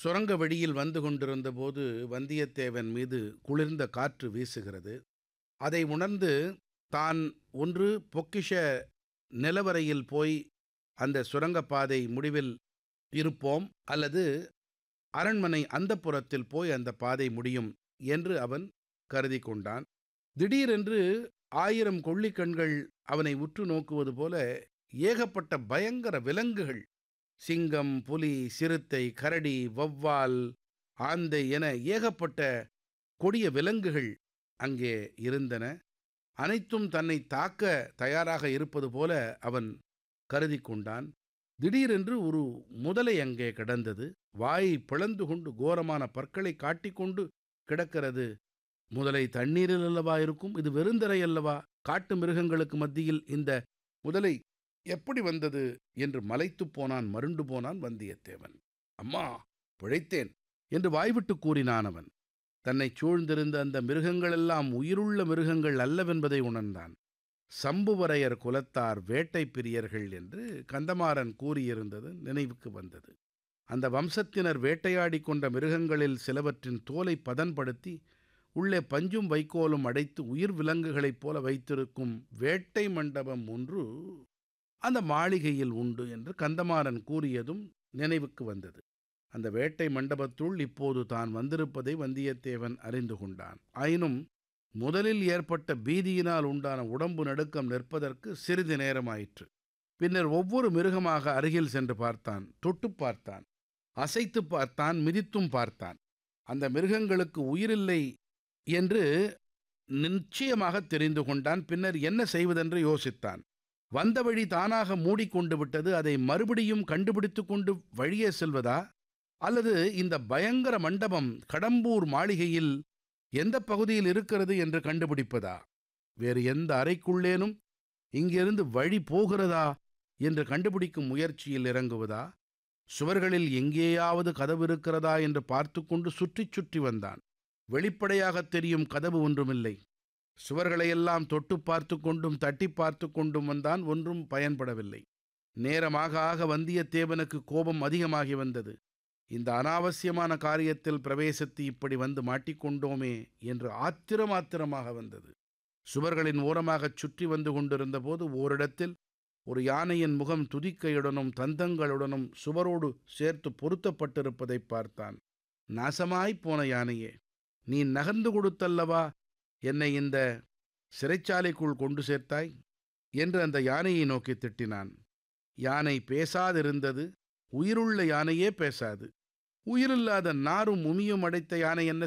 சுரங்க வழியில் வந்து கொண்டிருந்த போது வந்தியத்தேவன் மீது குளிர்ந்த காற்று வீசுகிறது அதை உணர்ந்து தான் ஒன்று பொக்கிஷ நிலவரையில் போய் அந்த சுரங்கப்பாதை முடிவில் இருப்போம் அல்லது அரண்மனை அந்தப்புறத்தில் போய் அந்த பாதை முடியும் என்று அவன் கருதி கொண்டான் திடீரென்று ஆயிரம் கொள்ளிக்கண்கள் அவனை உற்று நோக்குவது போல ஏகப்பட்ட பயங்கர விலங்குகள் சிங்கம் புலி சிறுத்தை கரடி வௌவால் ஆந்தை என ஏகப்பட்ட கொடிய விலங்குகள் அங்கே இருந்தன அனைத்தும் தன்னை தாக்க தயாராக இருப்பது போல அவன் கருதி கொண்டான் திடீரென்று ஒரு முதலை அங்கே கிடந்தது வாயை பிளந்து கொண்டு கோரமான பற்களை காட்டிக்கொண்டு கிடக்கிறது முதலை தண்ணீரில் அல்லவா இருக்கும் இது வெறுந்தரை அல்லவா காட்டு மிருகங்களுக்கு மத்தியில் இந்த முதலை எப்படி வந்தது என்று மலைத்துப் போனான் மருண்டு போனான் வந்தியத்தேவன் அம்மா பிழைத்தேன் என்று வாய்விட்டு கூறினான் அவன் தன்னைச் சூழ்ந்திருந்த அந்த மிருகங்களெல்லாம் உயிருள்ள மிருகங்கள் அல்லவென்பதை உணர்ந்தான் சம்புவரையர் குலத்தார் வேட்டை பிரியர்கள் என்று கந்தமாறன் கூறியிருந்தது நினைவுக்கு வந்தது அந்த வம்சத்தினர் வேட்டையாடி கொண்ட மிருகங்களில் சிலவற்றின் தோலை பதன்படுத்தி உள்ளே பஞ்சும் வைக்கோலும் அடைத்து உயிர் விலங்குகளைப் போல வைத்திருக்கும் வேட்டை மண்டபம் ஒன்று அந்த மாளிகையில் உண்டு என்று கந்தமாறன் கூறியதும் நினைவுக்கு வந்தது அந்த வேட்டை மண்டபத்துள் இப்போது தான் வந்திருப்பதை வந்தியத்தேவன் அறிந்து கொண்டான் ஆயினும் முதலில் ஏற்பட்ட பீதியினால் உண்டான உடம்பு நடுக்கம் நிற்பதற்கு சிறிது நேரமாயிற்று பின்னர் ஒவ்வொரு மிருகமாக அருகில் சென்று பார்த்தான் தொட்டு பார்த்தான் அசைத்து பார்த்தான் மிதித்தும் பார்த்தான் அந்த மிருகங்களுக்கு உயிரில்லை என்று நிச்சயமாக தெரிந்து கொண்டான் பின்னர் என்ன செய்வதென்று யோசித்தான் வந்த வழி தானாக மூடிக்கொண்டு விட்டது அதை மறுபடியும் கண்டுபிடித்து கொண்டு வழியே செல்வதா அல்லது இந்த பயங்கர மண்டபம் கடம்பூர் மாளிகையில் எந்த பகுதியில் இருக்கிறது என்று கண்டுபிடிப்பதா வேறு எந்த அறைக்குள்ளேனும் இங்கிருந்து வழி போகிறதா என்று கண்டுபிடிக்கும் முயற்சியில் இறங்குவதா சுவர்களில் எங்கேயாவது கதவு இருக்கிறதா என்று பார்த்து கொண்டு சுற்றிச் சுற்றி வந்தான் வெளிப்படையாகத் தெரியும் கதவு ஒன்றுமில்லை சுவர்களையெல்லாம் தொட்டு பார்த்து கொண்டும் தட்டி பார்த்து கொண்டும் வந்தான் ஒன்றும் பயன்படவில்லை நேரமாக ஆக வந்தியத்தேவனுக்கு கோபம் அதிகமாகி வந்தது இந்த அனாவசியமான காரியத்தில் பிரவேசித்து இப்படி வந்து மாட்டிக்கொண்டோமே என்று ஆத்திரம் ஆத்திரமாக வந்தது சுவர்களின் ஓரமாகச் சுற்றி வந்து கொண்டிருந்த போது ஓரிடத்தில் ஒரு யானையின் முகம் துதிக்கையுடனும் தந்தங்களுடனும் சுவரோடு சேர்த்து பொருத்தப்பட்டிருப்பதை பார்த்தான் நாசமாய்ப் போன யானையே நீ நகர்ந்து கொடுத்தல்லவா என்னை இந்த சிறைச்சாலைக்குள் கொண்டு சேர்த்தாய் என்று அந்த யானையை நோக்கி திட்டினான் யானை பேசாதிருந்தது உயிருள்ள யானையே பேசாது உயிரில்லாத நாரும் உமியும் அடைத்த யானை என்ன